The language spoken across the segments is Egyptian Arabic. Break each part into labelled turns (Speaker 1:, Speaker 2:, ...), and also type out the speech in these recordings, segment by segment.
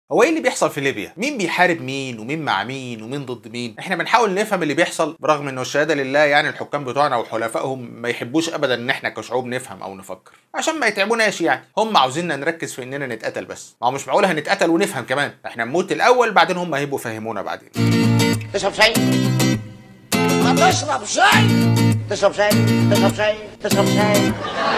Speaker 1: هو ايه اللي بيحصل في ليبيا؟ مين بيحارب مين ومين مع مين ومين ضد مين؟ احنا بنحاول نفهم اللي بيحصل برغم انه الشهاده لله يعني الحكام بتوعنا وحلفائهم ما يحبوش ابدا ان احنا كشعوب نفهم او نفكر عشان ما يتعبوناش يعني هم عاوزيننا نركز في اننا نتقتل بس ما هو مش معقول هنتقتل ونفهم كمان احنا نموت الاول بعدين هم هيبقوا فهمونا بعدين
Speaker 2: تشرب شاي ما تشرب شاي تشرب شاي تشرب شاي تشرب شاي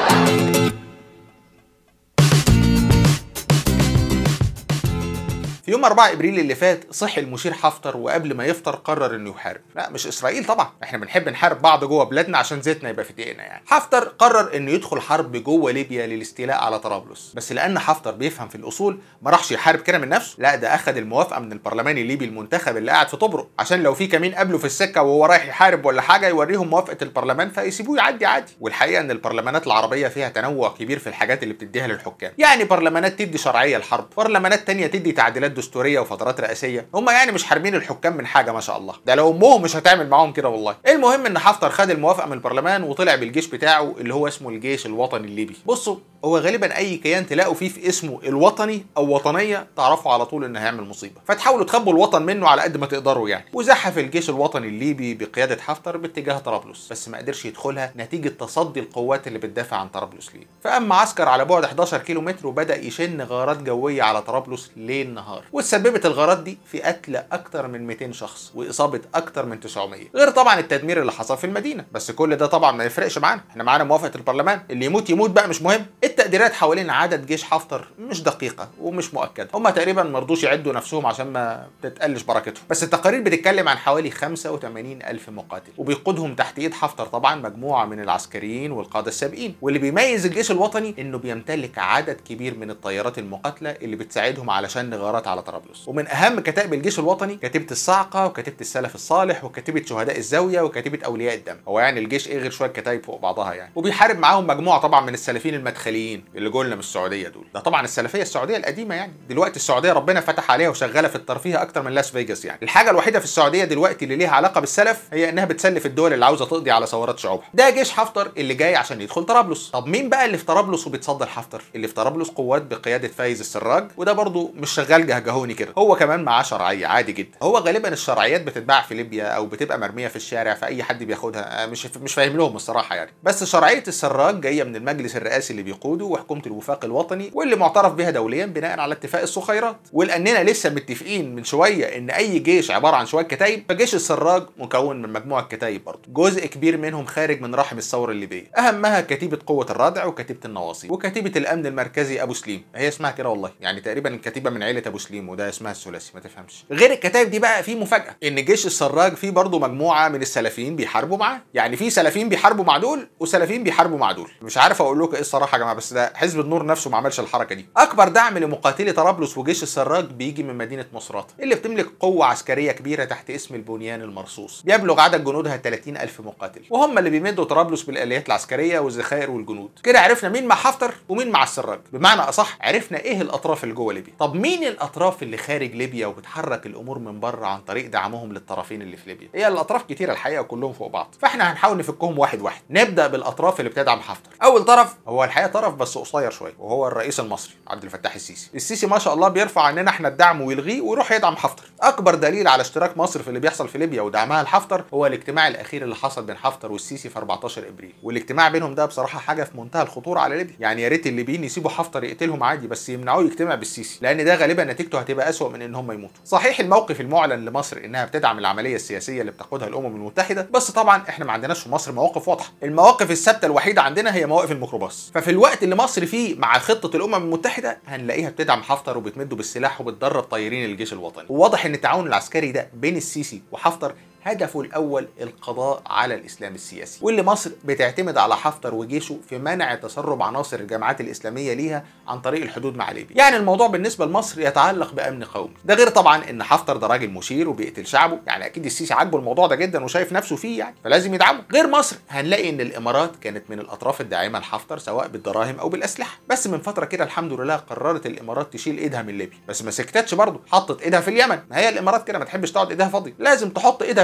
Speaker 1: في يوم 4 ابريل اللي فات صحي المشير حفتر وقبل ما يفطر قرر انه يحارب لا مش اسرائيل طبعا احنا بنحب نحارب بعض جوه بلادنا عشان زيتنا يبقى في دقيقنا يعني حفتر قرر انه يدخل حرب جوه ليبيا للاستيلاء على طرابلس بس لان حفتر بيفهم في الاصول ما راحش يحارب كده من نفسه لا ده اخذ الموافقه من البرلمان الليبي المنتخب اللي قاعد في طبرق عشان لو في كمين قبله في السكه وهو رايح يحارب ولا حاجه يوريهم موافقه البرلمان فيسيبوه يعدي عادي والحقيقه ان البرلمانات العربيه فيها تنوع كبير في الحاجات اللي بتديها للحكام يعني برلمانات تدي شرعيه الحرب برلمانات تانية تدي تعديلات دستوريه وفترات رئاسيه هم يعني مش حارمين الحكام من حاجه ما شاء الله ده لو امهم مش هتعمل معاهم كده والله المهم ان حفتر خد الموافقه من البرلمان وطلع بالجيش بتاعه اللي هو اسمه الجيش الوطني الليبي بصوا هو غالبا اي كيان تلاقوا فيه في اسمه الوطني او وطنيه تعرفوا على طول انه هيعمل مصيبه فتحاولوا تخبوا الوطن منه على قد ما تقدروا يعني وزحف الجيش الوطني الليبي بقياده حفتر باتجاه طرابلس بس ما قدرش يدخلها نتيجه تصدي القوات اللي بتدافع عن طرابلس ليه فاما عسكر على بعد 11 كيلو متر وبدا يشن غارات جويه على طرابلس ليل نهار وتسببت الغارات دي في قتل اكتر من 200 شخص واصابه اكتر من 900 غير طبعا التدمير اللي حصل في المدينه بس كل ده طبعا ما يفرقش معانا احنا معانا موافقه البرلمان اللي يموت يموت بقى مش مهم التقديرات حوالين عدد جيش حفتر مش دقيقه ومش مؤكده هم تقريبا ما رضوش يعدوا نفسهم عشان ما تتقلش بركتهم بس التقارير بتتكلم عن حوالي 85 الف مقاتل وبيقودهم تحت ايد حفتر طبعا مجموعه من العسكريين والقاده السابقين واللي بيميز الجيش الوطني انه بيمتلك عدد كبير من الطيارات المقاتله اللي بتساعدهم على شن غارات على طرابلس ومن اهم كتائب الجيش الوطني كتيبه الصاعقه وكتيبه السلف الصالح وكتيبه شهداء الزاويه وكتيبه اولياء الدم هو يعني الجيش ايه غير شويه كتايب فوق بعضها يعني وبيحارب معاهم مجموعه طبعا من السلفيين المدخليين اللي جولنا من السعوديه دول ده طبعا السلفيه السعوديه القديمه يعني دلوقتي السعوديه ربنا فتح عليها وشغاله في الترفيه اكتر من لاس فيجاس يعني الحاجه الوحيده في السعوديه دلوقتي اللي ليها علاقه بالسلف هي انها بتسلف الدول اللي عاوزه تقضي على ثورات شعوبها ده جيش حفتر اللي جاي عشان يدخل طرابلس طب مين بقى اللي في طرابلس وبيتصدر حفتر اللي في طرابلس قوات بقياده فايز السراج وده برضه مش شغال جهجهوني كده هو كمان معاه شرعيه عادي جدا هو غالبا الشرعيات بتتباع في ليبيا او بتبقى مرميه في الشارع فاي حد بياخدها مش مش فاهم لهم الصراحه يعني بس شرعيه السراج جايه من المجلس الرئاسي اللي بيقوده وحكومه الوفاق الوطني واللي معترف بها دوليا بناء على اتفاق الصخيرات ولاننا لسه متفقين من شويه ان اي جيش عباره عن شويه كتايب فجيش السراج مكون من مجموعه كتايب برضه جزء كبير منهم خارج من رحم الثوره الليبيه اهمها كتيبه قوه الردع وكتيبه النواصي وكتيبه الامن المركزي ابو سليم هي اسمها كده والله يعني تقريبا الكتيبه من عيله ابو سليم وده اسمها الثلاثي ما تفهمش غير الكتايب دي بقى في مفاجاه ان جيش السراج فيه برضه مجموعه من السلفيين بيحاربوا معاه يعني في سلفيين بيحاربوا مع دول وسلفيين بيحاربوا مع دول مش عارف اقول لكم ايه الصراحه يا جماعه بس ده حزب النور نفسه ما عملش الحركه دي اكبر دعم لمقاتلي طرابلس وجيش السراج بيجي من مدينه مصراتة اللي بتملك قوه عسكريه كبيره تحت اسم البنيان المرصوص بيبلغ عدد جنودها 30 الف مقاتل وهم اللي بيمدوا طرابلس بالاليات العسكريه والذخائر والجنود كده عرفنا مين مع حفتر ومين مع السراج بمعنى اصح عرفنا ايه الاطراف اللي جوه ليبيا طب مين الاطراف اللي خارج ليبيا وبتحرك الامور من بره عن طريق دعمهم للطرفين اللي في ليبيا هي الاطراف كتيره الحقيقه كلهم فوق بعض فاحنا هنحاول نفكهم واحد واحد نبدا بالاطراف اللي بتدعم حفتر اول طرف هو الحقيقه طرف بس قصير شويه وهو الرئيس المصري عبد الفتاح السيسي السيسي ما شاء الله بيرفع عننا احنا الدعم ويلغيه ويروح يدعم حفتر اكبر دليل على اشتراك مصر في اللي بيحصل في ليبيا ودعمها لحفتر هو الاجتماع الاخير اللي حصل بين حفتر والسيسي في 14 ابريل والاجتماع بينهم ده بصراحه حاجه في منتهى الخطوره على ليبيا يعني يا ريت الليبيين يسيبوا حفتر يقتلهم عادي بس يمنعوه يجتمع بالسيسي لان ده غالبا نتيجته هتبقى اسوء من ان هم يموتوا صحيح الموقف المعلن لمصر انها بتدعم العمليه السياسيه اللي بتقودها الامم المتحده بس طبعا احنا ما عندناش في مصر مواقف واضحه المواقف الثابته الوحيده عندنا هي مواقف الميكروباص ففي الوقت اللي مصر فيه مع خطه الامم المتحده هنلاقيها بتدعم حفتر وبتمده بالسلاح وبتدرب طيارين الجيش الوطني وواضح ان التعاون العسكري ده بين السيسي وحفتر هدفه الاول القضاء على الاسلام السياسي واللي مصر بتعتمد على حفتر وجيشه في منع تسرب عناصر الجماعات الاسلاميه ليها عن طريق الحدود مع ليبيا يعني الموضوع بالنسبه لمصر يتعلق بامن قومي ده غير طبعا ان حفتر ده راجل مشير وبيقتل شعبه يعني اكيد السيسي عاجبه الموضوع ده جدا وشايف نفسه فيه يعني فلازم يدعمه غير مصر هنلاقي ان الامارات كانت من الاطراف الداعمه لحفتر سواء بالدراهم او بالاسلحه بس من فتره كده الحمد لله قررت الامارات تشيل ايدها من ليبيا بس ما سكتتش برضه حطت ايدها في اليمن ما هي الامارات كده ما تحبش تقعد ايدها فاضيه لازم تحط ايدها في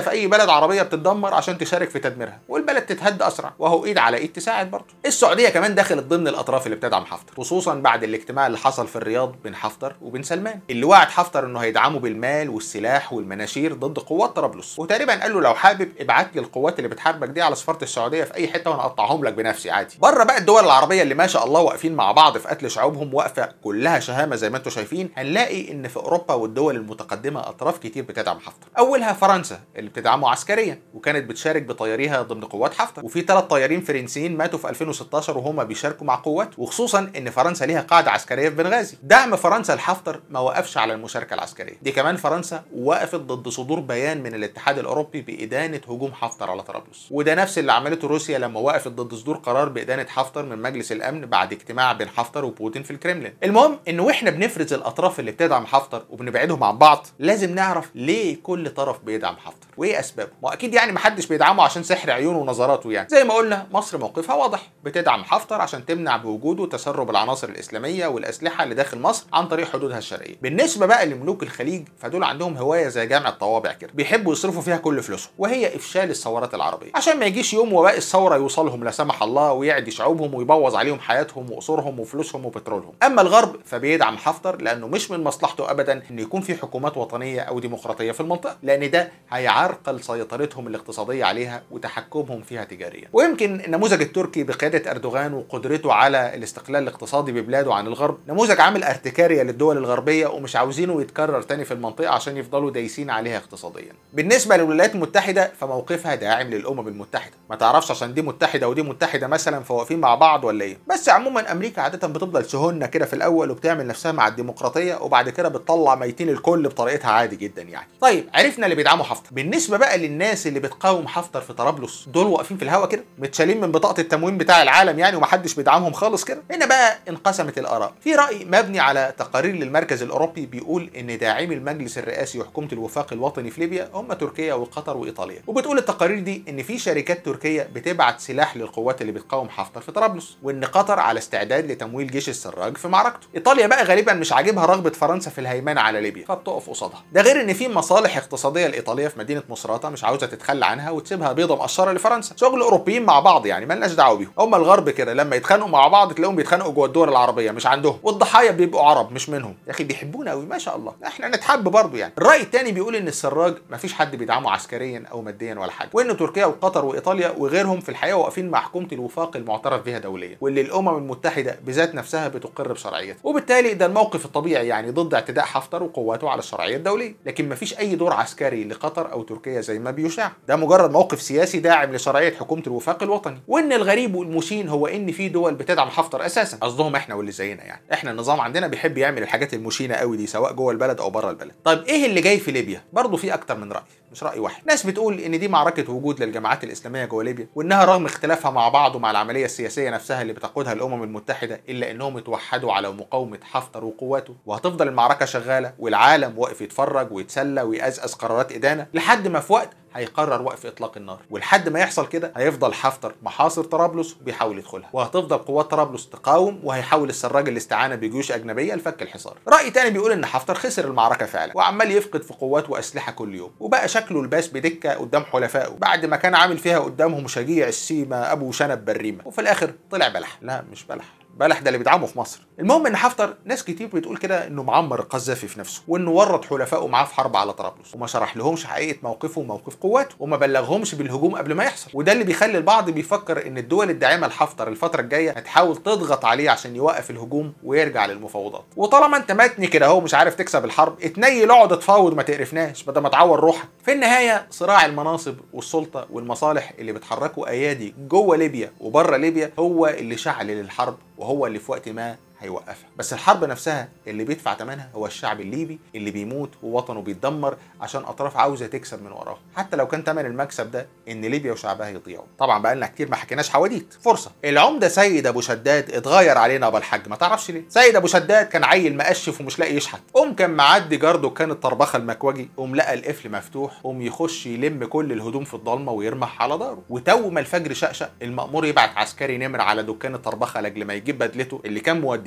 Speaker 1: في اي بلد عربيه بتتدمر عشان تشارك في تدميرها والبلد تتهد اسرع وهو ايد على ايد تساعد برضه السعوديه كمان دخلت ضمن الاطراف اللي بتدعم حفتر خصوصا بعد الاجتماع اللي حصل في الرياض بين حفتر وبين سلمان اللي وعد حفتر انه هيدعمه بالمال والسلاح والمناشير ضد قوات طرابلس وتقريبا قال له لو حابب ابعت لي القوات اللي بتحاربك دي على سفاره السعوديه في اي حته وانا اقطعهم لك بنفسي عادي بره بقى الدول العربيه اللي ما شاء الله واقفين مع بعض في قتل شعوبهم واقفه كلها شهامه زي ما انتم شايفين هنلاقي ان في اوروبا والدول المتقدمه اطراف كتير بتدعم حفتر اولها فرنسا اللي بتدعمه عسكريا وكانت بتشارك بطياريها ضمن قوات حفتر وفي ثلاث طيارين فرنسيين ماتوا في 2016 وهم بيشاركوا مع قوات وخصوصا ان فرنسا ليها قاعده عسكريه في بنغازي دعم فرنسا لحفتر ما وقفش على المشاركه العسكريه دي كمان فرنسا وقفت ضد صدور بيان من الاتحاد الاوروبي بادانه هجوم حفتر على طرابلس وده نفس اللي عملته روسيا لما وقفت ضد صدور قرار بادانه حفتر من مجلس الامن بعد اجتماع بين حفتر وبوتين في الكريملين المهم ان واحنا بنفرز الاطراف اللي بتدعم حفتر وبنبعدهم عن بعض لازم نعرف ليه كل طرف بيدعم حفتر وايه اسبابه واكيد يعني محدش بيدعمه عشان سحر عيونه ونظراته يعني زي ما قلنا مصر موقفها واضح بتدعم حفتر عشان تمنع بوجوده تسرب العناصر الاسلاميه والاسلحه اللي داخل مصر عن طريق حدودها الشرقيه بالنسبه بقى لملوك الخليج فدول عندهم هوايه زي جمع الطوابع كده بيحبوا يصرفوا فيها كل فلوسهم وهي افشال الثورات العربيه عشان ما يجيش يوم وباء الثوره يوصلهم لا سمح الله ويعدي شعوبهم ويبوظ عليهم حياتهم وقصورهم وفلوسهم وبترولهم اما الغرب فبيدعم حفتر لانه مش من مصلحته ابدا ان يكون في حكومات وطنيه او ديمقراطيه في المنطقه لان ده هيعرقل سيطرتهم الاقتصاديه عليها وتحكمهم فيها تجاريا ويمكن النموذج التركي بقياده اردوغان وقدرته على الاستقلال الاقتصادي ببلاده عن الغرب نموذج عامل ارتكاريه للدول الغربيه ومش عاوزينه يتكرر تاني في المنطقه عشان يفضلوا دايسين عليها اقتصاديا بالنسبه للولايات المتحده فموقفها داعم للامم المتحده ما تعرفش عشان دي متحده ودي متحده مثلا فواقفين مع بعض ولا ايه بس عموما امريكا عاده بتفضل سهنه كده في الاول وبتعمل نفسها مع الديمقراطيه وبعد كده بتطلع ميتين الكل بطريقتها عادي جدا يعني طيب عرفنا اللي بيدعموا حفتر بالنسبه بقى للناس اللي بتقاوم حفتر في طرابلس دول واقفين في الهوا كده متشالين من بطاقه التموين بتاع العالم يعني ومحدش بيدعمهم خالص كده هنا بقى انقسمت الاراء في راي مبني على تقارير للمركز الاوروبي بيقول ان داعمي المجلس الرئاسي وحكومه الوفاق الوطني في ليبيا هم تركيا وقطر وايطاليا وبتقول التقارير دي ان في شركات تركيه بتبعت سلاح للقوات اللي بتقاوم حفتر في طرابلس وان قطر على استعداد لتمويل جيش السراج في معركته ايطاليا بقى غالبا مش عاجبها رغبه فرنسا في الهيمنه على ليبيا فبتقف قصادها ده غير ان في مصالح اقتصاديه الايطاليه في مدينه مصراته مش عاوزه تتخلى عنها وتسيبها بيضه مقشره لفرنسا شغل اوروبيين مع بعض يعني مالناش دعوه بيهم هم الغرب كده لما يتخانقوا مع بعض تلاقيهم بيتخانقوا جوه الدول العربيه مش عندهم والضحايا بيبقوا عرب مش منهم يا اخي بيحبونا قوي ما شاء الله احنا نتحب برضه يعني الراي الثاني بيقول ان السراج مفيش حد بيدعمه عسكريا او ماديا ولا حاجه وان تركيا وقطر وايطاليا وغيرهم في الحقيقه واقفين مع حكومه الوفاق المعترف بها دوليا واللي الامم المتحده بذات نفسها بتقر بشرعيتها وبالتالي ده الموقف الطبيعي يعني ضد اعتداء حفتر وقواته على الشرعيه الدوليه لكن مفيش اي دور عسكري لقطر او تركيا زي ما بيشاع ده مجرد موقف سياسي داعم لشرعيه حكومه الوفاق الوطني وان الغريب والمشين هو ان في دول بتدعم حفتر اساسا قصدهم احنا واللي زينا يعني احنا النظام عندنا بيحب يعمل الحاجات المشينه قوي دي سواء جوه البلد او بره البلد طيب ايه اللي جاي في ليبيا برضه في اكتر من راي مش راي واحد ناس بتقول ان دي معركه وجود للجماعات الاسلاميه جوه ليبيا وانها رغم اختلافها مع بعض ومع العمليه السياسيه نفسها اللي بتقودها الامم المتحده الا انهم اتوحدوا على مقاومه حفتر وقواته وهتفضل المعركه شغاله والعالم واقف يتفرج ويتسلى ويأزأز قرارات ادانه لحد ما في وقت هيقرر وقف اطلاق النار ولحد ما يحصل كده هيفضل حفتر محاصر طرابلس وبيحاول يدخلها وهتفضل قوات طرابلس تقاوم وهيحاول السراج الاستعانه بجيوش اجنبيه لفك الحصار راي تاني بيقول ان حفتر خسر المعركه فعلا وعمال يفقد في قوات واسلحه كل يوم وبقى شكله الباس بدكه قدام حلفائه بعد ما كان عامل فيها قدامهم شجيع السيما ابو شنب بريمه وفي الاخر طلع بلح لا مش بلح بلح ده اللي بيدعمه في مصر المهم ان حفتر ناس كتير بتقول كده انه معمر القذافي في نفسه وانه ورط حلفائه معاه في حرب على طرابلس وما شرح لهمش حقيقه موقفه وموقف قواته وما بلغهمش بالهجوم قبل ما يحصل وده اللي بيخلي البعض بيفكر ان الدول الداعمه لحفتر الفتره الجايه هتحاول تضغط عليه عشان يوقف الهجوم ويرجع للمفاوضات وطالما انت متني كده اهو مش عارف تكسب الحرب اتنيل اقعد اتفاوض ما تقرفناش بدل ما تعور روحك في النهايه صراع المناصب والسلطه والمصالح اللي بتحركوا ايادي جوه ليبيا وبره ليبيا هو اللي شعل للحرب وهو اللي في وقت ما هيوقفها بس الحرب نفسها اللي بيدفع ثمنها هو الشعب الليبي اللي بيموت ووطنه بيتدمر عشان اطراف عاوزه تكسب من وراه حتى لو كان ثمن المكسب ده ان ليبيا وشعبها يضيعوا طبعا بقى لنا كتير ما حكيناش حواديت فرصه العمده سيد ابو شداد اتغير علينا بالحج ما تعرفش ليه سيد ابو شداد كان عيل مقشف ومش لاقي يشحت قوم كان معدي جارده كان الطربخه المكوجي قوم لقى القفل مفتوح قوم يخش يلم كل الهدوم في الضلمه ويرمح على داره وتو ما الفجر شقشق المأمور يبعت عسكري نمر على دكان الطربخه لاجل ما يجيب بدلته اللي كان موديها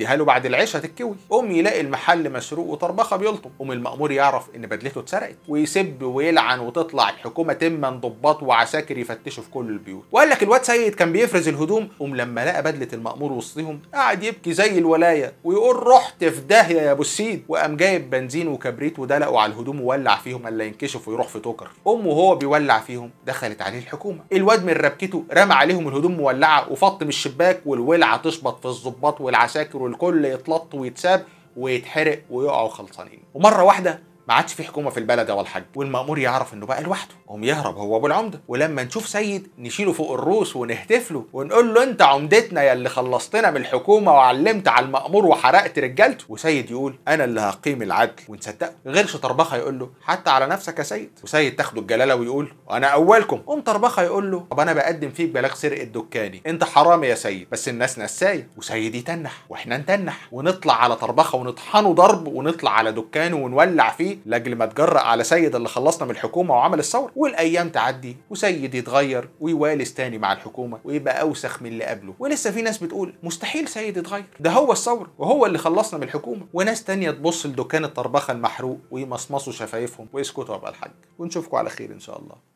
Speaker 1: يديها له بعد العشاء تتكوي قوم يلاقي المحل مسروق وطربخه بيلطم قوم المأمور يعرف ان بدلته اتسرقت ويسب ويلعن وتطلع الحكومه تما ضباط وعساكر يفتشوا في كل البيوت وقال لك الواد سيد كان بيفرز الهدوم قوم لما لقى بدله المأمور وسطهم قعد يبكي زي الولايه ويقول رحت في داهيه يا ابو السيد وقام جايب بنزين وكبريت ودلقوا على الهدوم وولع فيهم الا ينكشف ويروح في توكر امه وهو بيولع فيهم دخلت عليه الحكومه الواد من ربكته رمى عليهم الهدوم مولعه وفط من الشباك والولعه تشبط في الظباط والعساكر والكل يتلط ويتساب ويتحرق ويقعوا خلصانين ومره واحده ما عادش في حكومه في البلد يا الحاج والمأمور يعرف انه بقى لوحده قوم يهرب هو ابو العمده ولما نشوف سيد نشيله فوق الروس ونهتف له ونقول له انت عمدتنا يا اللي خلصتنا من الحكومه وعلمت على المأمور وحرقت رجالته وسيد يقول انا اللي هقيم العدل ونصدقه غيرش طربخه يقول له حتى على نفسك يا سيد وسيد تاخده الجلاله ويقول انا اولكم قوم طربخه يقول له طب انا بقدم فيك بلاغ سرقه دكاني انت حرامي يا سيد بس الناس نسايه وسيد يتنح واحنا نتنح ونطلع على طربخه ونطحنه ضرب ونطلع على دكانه ونولع فيه لاجل ما تجرأ على سيد اللي خلصنا من الحكومه وعمل الثوره والايام تعدي وسيد يتغير ويوالس تاني مع الحكومه ويبقى اوسخ من اللي قبله ولسه في ناس بتقول مستحيل سيد يتغير ده هو الثوره وهو اللي خلصنا من الحكومه وناس تانية تبص لدكان الطربخه المحروق ويمصمصوا شفايفهم ويسكتوا يا الحاج ونشوفكم على خير ان شاء الله